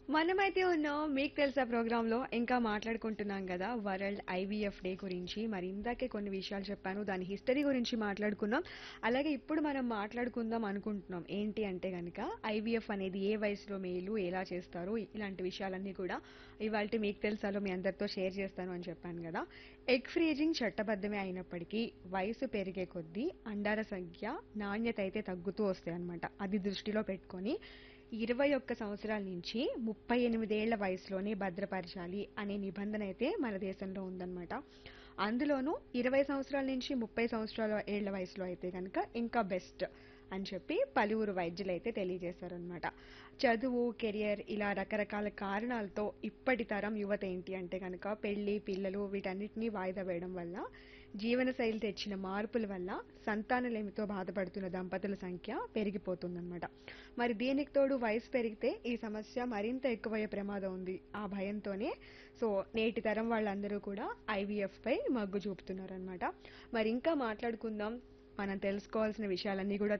మనమైతే ఉన్నాం మీకు తెలుసా ప్రోగ్రామ్ లో ఇంకా మాట్లాడుకుంటున్నాం కదా వరల్డ్ ఐవీఎఫ్ డే గురించి మరి ఇందాకే కొన్ని విషయాలు చెప్పాను దాని హిస్టరీ గురించి మాట్లాడుకున్నాం అలాగే ఇప్పుడు మనం మాట్లాడుకుందాం అనుకుంటున్నాం ఏంటి అంటే కనుక ఐవీఎఫ్ అనేది ఏ వయసులో మేలు ఎలా చేస్తారు ఇలాంటి విషయాలన్నీ కూడా ఇవాళ మీకు తెలుసాలో మీ అందరితో షేర్ చేస్తాను అని చెప్పాను కదా ఎగ్ ఫ్రీజింగ్ చట్టబద్ధమే అయినప్పటికీ వయసు పెరిగే కొద్దీ అండాల సంఖ్య నాణ్యత అయితే తగ్గుతూ వస్తాయి అనమాట అది దృష్టిలో పెట్టుకొని ఇరవై ఒక్క సంవత్సరాల నుంచి ముప్పై ఎనిమిదేళ్ల వయసులోనే భద్రపరచాలి అనే నిబంధన అయితే మన దేశంలో ఉందన్నమాట అందులోనూ ఇరవై సంవత్సరాల నుంచి ముప్పై సంవత్సరాల ఏళ్ల వయసులో అయితే కనుక ఇంకా బెస్ట్ అని చెప్పి పలువురు వైద్యులు అయితే తెలియజేశారనమాట చదువు కెరియర్ ఇలా రకరకాల కారణాలతో ఇప్పటి తరం యువత ఏంటి అంటే కనుక పెళ్లి పిల్లలు వీటన్నిటిని వాయిదా వేయడం వల్ల జీవనశైలి తెచ్చిన మార్పుల వల్ల సంతానలేమితో బాధపడుతున్న దంపతుల సంఖ్య పెరిగిపోతుందన్నమాట మరి దీనికి తోడు వయసు పెరిగితే ఈ సమస్య మరింత ఎక్కువయ్యే ప్రమాదం ఉంది ఆ భయంతోనే సో నేటి తరం వాళ్ళందరూ కూడా ఐవీఎఫ్ పై మగ్గు చూపుతున్నారనమాట మరి ఇంకా మాట్లాడుకుందాం మనం తెలుసుకోవాల్సిన విషయాలన్నీ కూడా